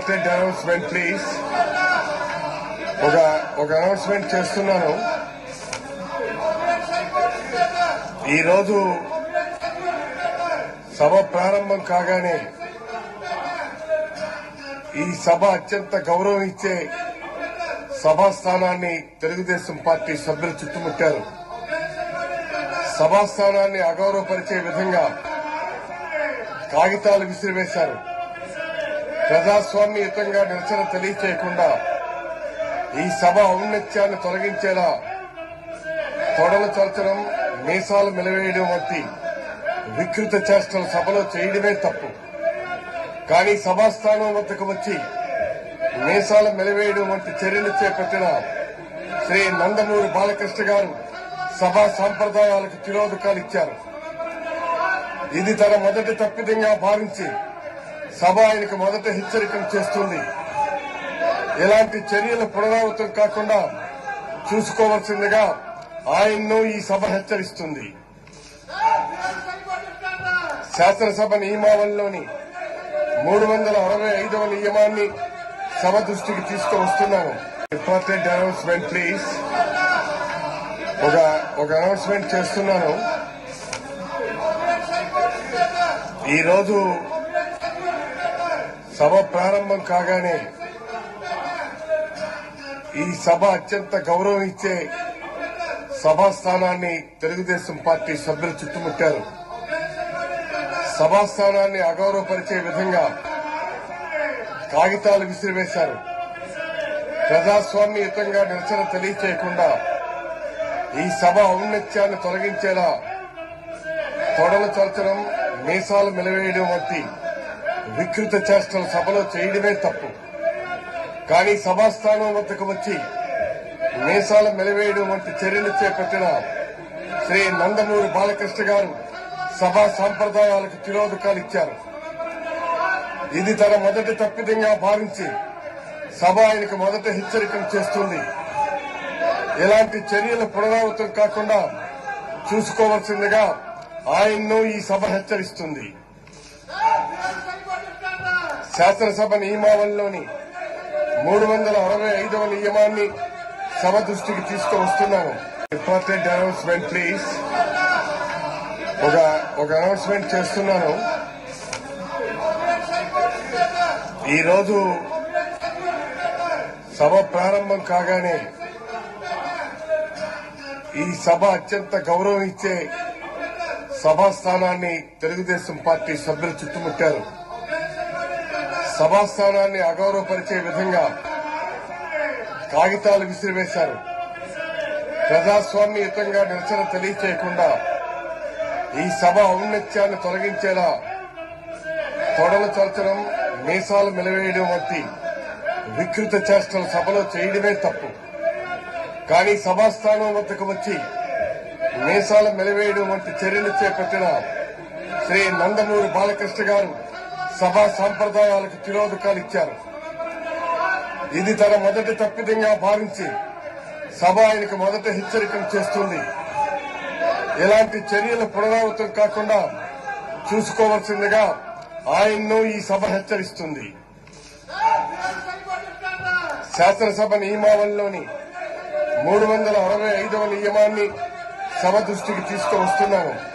important announcement please ఒక ఒక announcement చేస్తున్నాను ఈరోజు సభ ప్రారంభం కాగానే ఈ సభ అత్యంత గౌరవం ఇచ్చే సభా స్థానాన్ని తెలుగుదేశం పార్టీ సభ్యులు చుట్టుముట్టారు సభా స్థానాన్ని అగౌరవపరిచే విధంగా కాగితాలు విసిరివేశారు ప్రజాస్వామ్యయుతంగా నిరసన తెలియచేయకుండా ఈ సభ ఔన్నత్యాన్ని తొలగించేలా తొడలు చరచడం మీసాలు మెలవేయడం వంటి వికృత చేష్టలు సభలో చేయడమే తప్పు కానీ సభాస్థానం వద్దకు వచ్చి మీసాలు మెలవేయడం వంటి చర్యలు చేపట్టిన శ్రీ నందమూరి బాలకృష్ణ గారు సభా సాంప్రదాయాలకు తిరోధకాలు ఇచ్చారు ఇది తన మొదటి తప్పిదంగా భావించి సభ ఆయనకు మొదట హెచ్చరికలు చేస్తుంది ఇలాంటి చర్యలు పునరావృతం కాకుండా చూసుకోవాల్సిందిగా ఆయన్ను ఈ సభ హెచ్చరిస్తుంది శాసనసభ నియమావళిలోని మూడు వందల అరవై ఐదవ నియమాన్ని సభ దృష్టికి తీసుకువస్తున్నాను ఇంపార్టెంట్ అనౌన్స్మెంట్ ప్లీజ్ ఒక ఒక అనౌన్స్మెంట్ చేస్తున్నాను ఈరోజు సభ ప్రారంభం కాగానే ఈ సభ అత్యంత గౌరవం ఇచ్చే సభా స్థానాన్ని తెలుగుదేశం పార్టీ సభ్యులు చుట్టుముట్టారు సభా స్థానాన్ని అగౌరవపరిచే విధంగా కాగితాలు విసిరివేశారు ప్రజాస్వామ్యయుతంగా నిరసన తెలియచేయకుండా ఈ సభ ఔన్నత్యాన్ని తొలగించేలా తొడలు చరచడం మీసాలు మెలవేయడం వంటి వికృత చేష్టలు సభలో చేయడమే తప్పు కానీ సభాస్థానం వద్దకు వచ్చి మీసాలు మెలవేయడం వంటి చర్యలు చేపట్టిన శ్రీ నందమూరి బాలకృష్ణ గారు సభా సాంప్రదాయాలకు తిరోధకాలు ఇచ్చారు ఇది తన మొదటి తప్పిదంగా భావించి సభ ఆయనకు మొదట హెచ్చరికలు చేస్తుంది ఇలాంటి చర్యలు పునరావృతం కాకుండా చూసుకోవాల్సిందిగా ఆయన్ను ఈ సభ హెచ్చరిస్తుంది శాసనసభ నియమావళిలోని మూడు వందల అరవై ఐదవ నియమాన్ని సభ దృష్టికి తీసుకువస్తున్నాను ఇంపార్టెంట్ అనౌన్స్మెంట్ ప్లీజ్ ఒక ఒక అనౌన్స్మెంట్ చేస్తున్నాను ఈరోజు సభ ప్రారంభం కాగానే ఈ సభ అత్యంత గౌరవం ఇచ్చే సభా స్థానాన్ని తెలుగుదేశం పార్టీ సభ్యులు చుట్టుముట్టారు సభాస్థానాన్ని అగౌరవపరిచే విధంగా కాగితాలు విసిరివేశారు ప్రజాస్వామ్యయుతంగా నిరసన తెలియచేయకుండా ఈ సభ ఔన్నత్యాన్ని తొలగించేలా తొడలు చరచడం మీసాలు మెలవేయడం వంటి వికృత చేష్టలు సభలో చేయడమే తప్పు కానీ సభాస్థానం వద్దకు వచ్చి మీసాలు మెలవేయడం వంటి చర్యలు చేపట్టిన శ్రీ నందమూరి బాలకృష్ణ గారు సభా సాంప్రదాయాలకు తిరోధకాలు ఇచ్చారు ఇది తన మొదటి తప్పిదంగా భావించి సభ ఆయనకు మొదట హెచ్చరికలు చేస్తుంది ఇలాంటి చర్యలు పునరావృతం కాకుండా చూసుకోవాల్సిందిగా ఆయన్ను ఈ సభ హెచ్చరిస్తుంది శాసనసభ నియమావళిలోని మూడు వందల అరవై ఐదవ నియమాన్ని సభ దృష్టికి తీసుకువస్తున్నాను